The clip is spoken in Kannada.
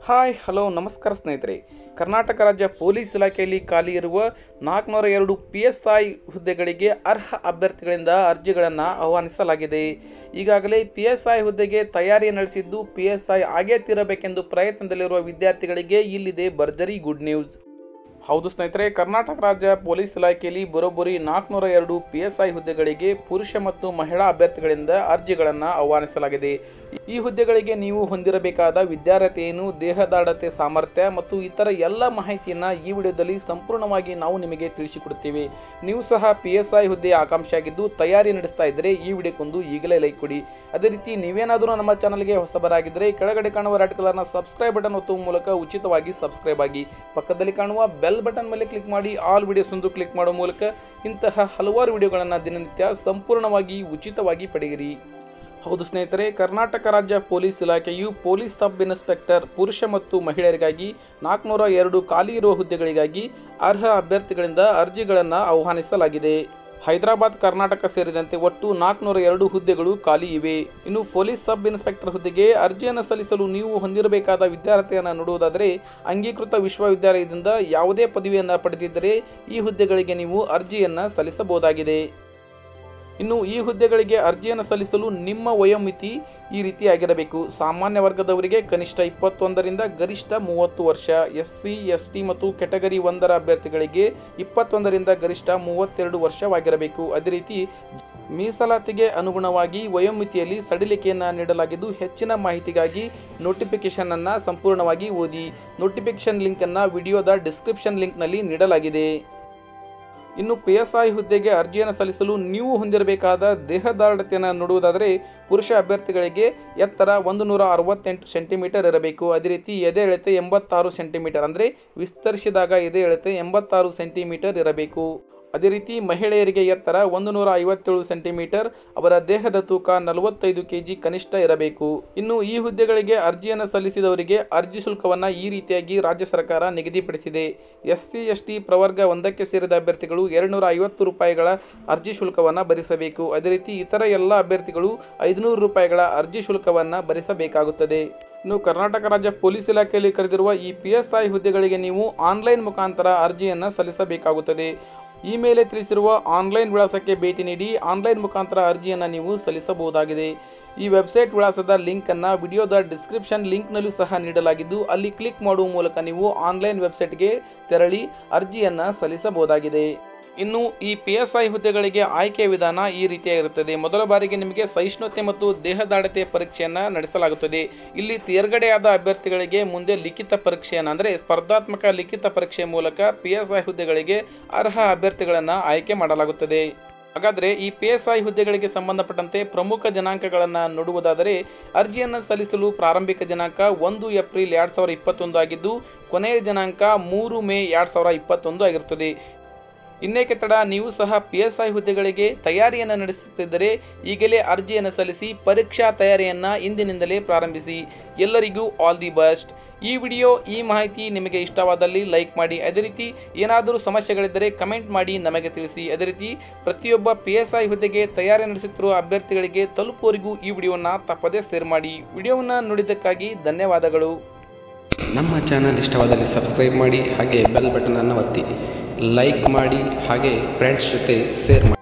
ಹಾಯ್ ಹಲೋ ನಮಸ್ಕಾರ ಸ್ನೇಹಿತರೆ ಕರ್ನಾಟಕ ರಾಜ್ಯ ಪೊಲೀಸ್ ಇಲಾಖೆಯಲ್ಲಿ ಖಾಲಿ ಇರುವ ನಾಲ್ಕುನೂರ ಎರಡು ಪಿ ಎಸ್ ಐ ಹುದ್ದೆಗಳಿಗೆ ಅರ್ಹ ಅಭ್ಯರ್ಥಿಗಳಿಂದ ಅರ್ಜಿಗಳನ್ನು ಆಹ್ವಾನಿಸಲಾಗಿದೆ ಈಗಾಗಲೇ ಪಿ ಎಸ್ ಐ ಹುದ್ದೆಗೆ ತಯಾರಿ ನಡೆಸಿದ್ದು ಪಿ ಎಸ್ ಐ ಆಗೇ ತೀರಬೇಕೆಂದು ಪ್ರಯತ್ನದಲ್ಲಿರುವ ವಿದ್ಯಾರ್ಥಿಗಳಿಗೆ ಇಲ್ಲಿದೆ ಭರ್ಜರಿ ಗುಡ್ ನ್ಯೂಸ್ ಹೌದು ಸ್ನೇಹಿತರೆ ಕರ್ನಾಟಕ ರಾಜ್ಯ ಪೊಲೀಸ್ ಇಲಾಖೆಯಲ್ಲಿ ಬರೋಬ್ಬರಿ ನಾಲ್ಕುನೂರ ಎರಡು ಪಿ ಎಸ್ ಐ ಹುದ್ದೆಗಳಿಗೆ ಪುರುಷ ಮತ್ತು ಮಹಿಳಾ ಅಭ್ಯರ್ಥಿಗಳಿಂದ ಅರ್ಜಿಗಳನ್ನು ಆಹ್ವಾನಿಸಲಾಗಿದೆ ಈ ಹುದ್ದೆಗಳಿಗೆ ನೀವು ಹೊಂದಿರಬೇಕಾದ ವಿದ್ಯಾರ್ಹತೆಯನ್ನು ದೇಹದಾಢ್ಯತೆ ಸಾಮರ್ಥ್ಯ ಮತ್ತು ಇತರ ಎಲ್ಲ ಮಾಹಿತಿಯನ್ನು ಈ ವಿಡಿಯೋದಲ್ಲಿ ಸಂಪೂರ್ಣವಾಗಿ ನಾವು ನಿಮಗೆ ತಿಳಿಸಿಕೊಡುತ್ತೇವೆ ನೀವು ಸಹ ಪಿ ಎಸ್ ಐ ಹುದ್ದೆಯ ಆಕಾಂಕ್ಷಿಯಾಗಿದ್ದು ತಯಾರಿ ನಡೆಸ್ತಾ ಇದ್ದರೆ ಈ ವಿಡಿಯೋಕ್ಕೊಂದು ಈಗಲೇ ಲೈಕ್ ಕೊಡಿ ಅದೇ ರೀತಿ ನೀವೇನಾದರೂ ನಮ್ಮ ಚಾನಲ್ಗೆ ಹೊಸಬರಾಗಿದ್ದರೆ ಕೆಳಗಡೆ ಕಾಣುವ ರೆಡ್ ಕಲರ್ನ ಸಬ್ಸ್ಕ್ರೈಬ್ ಬಟನ್ ಒತ್ತುವ ಮೂಲಕ ಉಚಿತವಾಗಿ ಸಬ್ಸ್ಕ್ರೈಬ್ ಆಗಿ ಪಕ್ಕದಲ್ಲಿ ಕಾಣುವ ಬೆಲ್ ಬಟನ್ ಮೇಲೆ ಕ್ಲಿಕ್ ಮಾಡಿ ಆಲ್ ವಿಡಿಯೋಸ್ ಒಂದು ಕ್ಲಿಕ್ ಮಾಡುವ ಮೂಲಕ ಇಂತಹ ಹಲವಾರು ವಿಡಿಯೋಗಳನ್ನು ದಿನನಿತ್ಯ ಸಂಪೂರ್ಣವಾಗಿ ಉಚಿತವಾಗಿ ಪಡೆಯಿರಿ ಹೌದು ಸ್ನೇಹಿತರೆ ಕರ್ನಾಟಕ ರಾಜ್ಯ ಪೊಲೀಸ್ ಇಲಾಖೆಯು ಪೊಲೀಸ್ ಸಬ್ ಇನ್ಸ್ಪೆಕ್ಟರ್ ಪುರುಷ ಮತ್ತು ಮಹಿಳೆಯರಿಗಾಗಿ ನಾಲ್ಕುನೂರ ಎರಡು ಖಾಲಿ ಇರುವ ಹುದ್ದೆಗಳಿಗಾಗಿ ಅರ್ಹ ಅಭ್ಯರ್ಥಿಗಳಿಂದ ಅರ್ಜಿಗಳನ್ನು ಆಹ್ವಾನಿಸಲಾಗಿದೆ ಹೈದರಾಬಾದ್ ಕರ್ನಾಟಕ ಸೇರಿದಂತೆ ಒಟ್ಟು ನಾಲ್ಕುನೂರ ಎರಡು ಹುದ್ದೆಗಳು ಖಾಲಿ ಇವೆ ಇನ್ನು ಪೊಲೀಸ್ ಸಬ್ ಇನ್ಸ್ಪೆಕ್ಟರ್ ಹುದ್ದೆಗೆ ಅರ್ಜಿಯನ್ನು ಸಲ್ಲಿಸಲು ನೀವು ಹೊಂದಿರಬೇಕಾದ ವಿದ್ಯಾರ್ಥಿಯನ್ನು ನೋಡುವುದಾದರೆ ಅಂಗೀಕೃತ ವಿಶ್ವವಿದ್ಯಾಲಯದಿಂದ ಯಾವುದೇ ಪದವಿಯನ್ನು ಪಡೆದಿದ್ದರೆ ಈ ಹುದ್ದೆಗಳಿಗೆ ನೀವು ಅರ್ಜಿಯನ್ನು ಸಲ್ಲಿಸಬಹುದಾಗಿದೆ ಇನ್ನು ಈ ಹುದ್ದೆಗಳಿಗೆ ಅರ್ಜಿಯನ್ನು ಸಲ್ಲಿಸಲು ನಿಮ್ಮ ವಯೋಮಿತಿ ಈ ರೀತಿಯಾಗಿರಬೇಕು ಸಾಮಾನ್ಯ ವರ್ಗದವರಿಗೆ ಕನಿಷ್ಠ ಇಪ್ಪತ್ತೊಂದರಿಂದ ಗರಿಷ್ಠ ಮೂವತ್ತು ವರ್ಷ ಎಸ್ ಸಿ ಎಸ್ ಟಿ ಮತ್ತು ಕೆಟಗರಿ ಒಂದರ ಅಭ್ಯರ್ಥಿಗಳಿಗೆ ಇಪ್ಪತ್ತೊಂದರಿಂದ ಗರಿಷ್ಠ ಮೂವತ್ತೆರಡು ವರ್ಷವಾಗಿರಬೇಕು ಅದೇ ರೀತಿ ಮೀಸಲಾತಿಗೆ ಅನುಗುಣವಾಗಿ ವಯೋಮಿತಿಯಲ್ಲಿ ಸಡಿಲಿಕೆಯನ್ನು ನೀಡಲಾಗಿದ್ದು ಹೆಚ್ಚಿನ ಮಾಹಿತಿಗಾಗಿ ನೋಟಿಫಿಕೇಶನ್ ಅನ್ನು ಸಂಪೂರ್ಣವಾಗಿ ಓದಿ ನೋಟಿಫಿಕೇಶನ್ ಲಿಂಕನ್ನು ವಿಡಿಯೋದ ಡಿಸ್ಕ್ರಿಪ್ಷನ್ ಲಿಂಕ್ನಲ್ಲಿ ನೀಡಲಾಗಿದೆ ಇನ್ನು ಪಿ ಎಸ್ ಐ ಹುದ್ದೆಗೆ ಅರ್ಜಿಯನ್ನು ಸಲ್ಲಿಸಲು ನೀವು ಹೊಂದಿರಬೇಕಾದ ದೇಹದಾರ್ಢತೆಯನ್ನು ನೋಡುವುದಾದರೆ ಪುರುಷ ಅಭ್ಯರ್ಥಿಗಳಿಗೆ ಎತ್ತರ ಒಂದು ನೂರ ಅರವತ್ತೆಂಟು ಸೆಂಟಿಮೀಟರ್ ಇರಬೇಕು ಅದೇ ರೀತಿ ಎದೆ ಎಳೆತೆ ಎಂಬತ್ತಾರು ಸೆಂಟಿಮೀಟರ್ ಅಂದರೆ ವಿಸ್ತರಿಸಿದಾಗ ಎದೆ ಎಳೆತೆ ಎಂಬತ್ತಾರು ಸೆಂಟಿಮೀಟರ್ ಇರಬೇಕು ಅದೇ ರೀತಿ ಮಹಿಳೆಯರಿಗೆ ಎತ್ತರ ಒಂದು ನೂರ ಐವತ್ತೇಳು ಸೆಂಟಿಮೀಟರ್ ಅವರ ದೇಹದ ತೂಕ ನಲವತ್ತೈದು ಕೆಜಿ ಕನಿಷ್ಠ ಇರಬೇಕು ಇನ್ನು ಈ ಹುದ್ದೆಗಳಿಗೆ ಅರ್ಜಿಯನ್ನು ಸಲ್ಲಿಸಿದವರಿಗೆ ಅರ್ಜಿ ಶುಲ್ಕವನ್ನು ಈ ರೀತಿಯಾಗಿ ರಾಜ್ಯ ಸರ್ಕಾರ ನಿಗದಿಪಡಿಸಿದೆ ಎಸ್ ಸಿ ಎಸ್ ಟಿ ಪ್ರವರ್ಗ ಒಂದಕ್ಕೆ ಸೇರಿದ ಅಭ್ಯರ್ಥಿಗಳು ಎರಡುನೂರ ಐವತ್ತು ರೂಪಾಯಿಗಳ ಅರ್ಜಿ ಶುಲ್ಕವನ್ನು ಭರಿಸಬೇಕು ಅದೇ ರೀತಿ ಇತರ ಎಲ್ಲ ಅಭ್ಯರ್ಥಿಗಳು ಐದುನೂರು ರೂಪಾಯಿಗಳ ಅರ್ಜಿ ಶುಲ್ಕವನ್ನು ಭರಿಸಬೇಕಾಗುತ್ತದೆ ಇನ್ನು ಕರ್ನಾಟಕ ರಾಜ್ಯ ಪೊಲೀಸ್ ಇಲಾಖೆಯಲ್ಲಿ ಕರೆದಿರುವ ಈ ಪಿ ಎಸ್ ಐ ಹುದ್ದೆಗಳಿಗೆ ನೀವು ಆನ್ಲೈನ್ ಮುಖಾಂತರ ಅರ್ಜಿಯನ್ನು ಸಲ್ಲಿಸಬೇಕಾಗುತ್ತದೆ ಈ ಮೇಲೆ ತಿಳಿಸಿರುವ ಆನ್ಲೈನ್ ವಿಳಾಸಕ್ಕೆ ಭೇಟಿ ನೀಡಿ ಆನ್ಲೈನ್ ಮುಖಾಂತರ ಅರ್ಜಿಯನ್ನು ನೀವು ಸಲ್ಲಿಸಬಹುದಾಗಿದೆ ಈ ವೆಬ್ಸೈಟ್ ವಿಳಾಸದ ಲಿಂಕನ್ನು ವಿಡಿಯೋದ ಡಿಸ್ಕ್ರಿಪ್ಷನ್ ಲಿಂಕ್ನಲ್ಲೂ ಸಹ ನೀಡಲಾಗಿದ್ದು ಅಲ್ಲಿ ಕ್ಲಿಕ್ ಮಾಡುವ ಮೂಲಕ ನೀವು ಆನ್ಲೈನ್ ವೆಬ್ಸೈಟ್ಗೆ ತೆರಳಿ ಅರ್ಜಿಯನ್ನು ಸಲ್ಲಿಸಬಹುದಾಗಿದೆ ಇನ್ನು ಈ ಪಿ ಎಸ್ ಐ ಹುದ್ದೆಗಳಿಗೆ ಆಯ್ಕೆಯ ವಿಧಾನ ಈ ರೀತಿಯಾಗಿರುತ್ತದೆ ಮೊದಲ ಬಾರಿಗೆ ನಿಮಗೆ ಸಹಿಷ್ಣುತೆ ಮತ್ತು ದೇಹದಾಢ್ಯತೆ ಪರೀಕ್ಷೆಯನ್ನು ನಡೆಸಲಾಗುತ್ತದೆ ಇಲ್ಲಿ ತೇರ್ಗಡೆಯಾದ ಅಭ್ಯರ್ಥಿಗಳಿಗೆ ಮುಂದೆ ಲಿಖಿತ ಪರೀಕ್ಷೆಯನ್ನು ಅಂದರೆ ಸ್ಪರ್ಧಾತ್ಮಕ ಲಿಖಿತ ಪರೀಕ್ಷೆ ಮೂಲಕ ಪಿ ಎಸ್ ಐ ಹುದ್ದೆಗಳಿಗೆ ಅರ್ಹ ಅಭ್ಯರ್ಥಿಗಳನ್ನು ಆಯ್ಕೆ ಮಾಡಲಾಗುತ್ತದೆ ಹಾಗಾದರೆ ಈ ಪಿ ಎಸ್ ಐ ಹುದ್ದೆಗಳಿಗೆ ಸಂಬಂಧಪಟ್ಟಂತೆ ಪ್ರಮುಖ ದಿನಾಂಕಗಳನ್ನು ನೋಡುವುದಾದರೆ ಅರ್ಜಿಯನ್ನು ಸಲ್ಲಿಸಲು ಪ್ರಾರಂಭಿಕ ದಿನಾಂಕ ಒಂದು ಏಪ್ರಿಲ್ ಎರಡು ಸಾವಿರದ ಇಪ್ಪತ್ತೊಂದು ಆಗಿದ್ದು ಕೊನೆಯ ದಿನಾಂಕ ಮೂರು ಮೇ ಎರಡು ಸಾವಿರದ ಇಪ್ಪತ್ತೊಂದು ಆಗಿರುತ್ತದೆ ಇನ್ನೇಕೆ ತಡ ನೀವು ಸಹ ಪಿ ಎಸ್ ಐ ಹುದ್ದೆಗಳಿಗೆ ತಯಾರಿಯನ್ನು ನಡೆಸುತ್ತಿದ್ದರೆ ಈಗಲೇ ಅರ್ಜಿಯನ್ನು ಸಲ್ಲಿಸಿ ಪರೀಕ್ಷಾ ತಯಾರಿಯನ್ನು ಇಂದಿನಿಂದಲೇ ಪ್ರಾರಂಭಿಸಿ ಎಲ್ಲರಿಗೂ ಆಲ್ ದಿ ಬೆಸ್ಟ್ ಈ ವಿಡಿಯೋ ಈ ಮಾಹಿತಿ ನಿಮಗೆ ಇಷ್ಟವಾದಲ್ಲಿ ಲೈಕ್ ಮಾಡಿ ಅದೇ ರೀತಿ ಏನಾದರೂ ಸಮಸ್ಯೆಗಳಿದ್ದರೆ ಕಮೆಂಟ್ ಮಾಡಿ ನಮಗೆ ತಿಳಿಸಿ ಅದೇ ರೀತಿ ಪ್ರತಿಯೊಬ್ಬ ಪಿ ಎಸ್ ಐ ಹುದ್ದೆಗೆ ತಯಾರಿ ನಡೆಸುತ್ತಿರುವ ಅಭ್ಯರ್ಥಿಗಳಿಗೆ ತಲುಪುವವರೆಗೂ ಈ ವಿಡಿಯೋವನ್ನು ತಪ್ಪದೇ ಶೇರ್ ಮಾಡಿ ವಿಡಿಯೋವನ್ನು ನೋಡಿದ್ದಕ್ಕಾಗಿ ಧನ್ಯವಾದಗಳು ನಮ್ಮ ಚಾನಲ್ ಇಷ್ಟವಾದಲ್ಲಿ ಸಬ್ಸ್ಕ್ರೈಬ್ ಮಾಡಿ ಹಾಗೆ ಬೆಲ್ ಬಟನನ್ನು ಒತ್ತಿ ಲೈಕ್ ಮಾಡಿ ಹಾಗೆ ಫ್ರೆಂಡ್ಸ್ ಜೊತೆ ಶೇರ್ ಮಾಡಿ